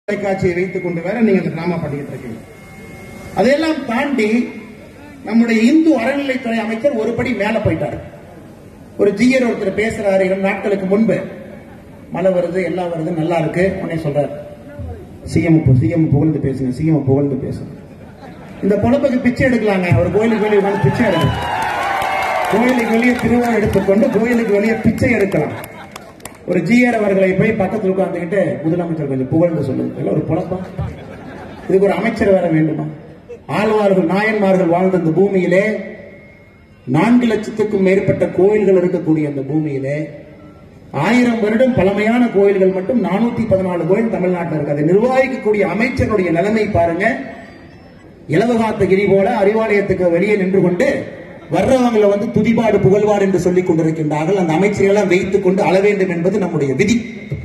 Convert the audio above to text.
தொலைக்காட்சியை வைத்துக் கொண்டு வேற நீங்க அந்த டிராமா பண்ணிட்டு இருக்கீங்க அதையெல்லாம் தாண்டி நம்முடைய இந்து அறநிலைத்துறை அமைச்சர் ஒரு படி மேல போயிட்டார் ஒரு ஜியர் ஒருத்தர் பேசுறாரு இரண்டு நாட்களுக்கு முன்பு மழை வருது எல்லாம் வருது நல்லா இருக்கு உடனே சொல்றாரு சிஎம் சிஎம் புகழ்ந்து பேசுங்க சிஎம் புகழ்ந்து பேசுங்க இந்த பொழப்புக்கு பிச்சை எடுக்கலாங்க ஒரு கோயிலுக்கு வெளியே உட்கார்ந்து பிச்சை எடுக்கலாம் கோயிலுக்கு வெளியே திருவாரூர் எடுத்துக்கொண்டு கோயிலுக்கு வெளியே பிச்சை எடுக்கலாம் ஒரு ஜிஆர் அவர்களை போய் பக்கத்தில் உட்கார்ந்துக்கிட்டு முதலமைச்சர் கொஞ்சம் புகழ்ந்து சொல்லுங்க இதெல்லாம் ஒரு பொழப்பா இதுக்கு ஒரு அமைச்சர் வேற வேண்டுமா ஆழ்வார்கள் நாயன்மார்கள் வாழ்ந்த இந்த பூமியிலே நான்கு லட்சத்துக்கும் மேற்பட்ட கோயில்கள் இருக்கக்கூடிய அந்த பூமியிலே ஆயிரம் வருடம் பழமையான கோயில்கள் மட்டும் நானூத்தி பதினாலு கோயில் தமிழ்நாட்டில் இருக்கு அதை நிர்வகிக்கக்கூடிய அமைச்சருடைய நிலைமை பாருங்க இலவகாத்த கிரி போல அறிவாலயத்துக்கு வெளியே நின்று கொண்டு வர்றவங்களை வந்து துதிபாடு புகழ்வார் என்று சொல்லிக் கொண்டிருக்கின்றார்கள் அந்த அமைச்சர்களெல்லாம் வைத்துக் கொண்டு அள வேண்டும் என்பது நம்முடைய விதி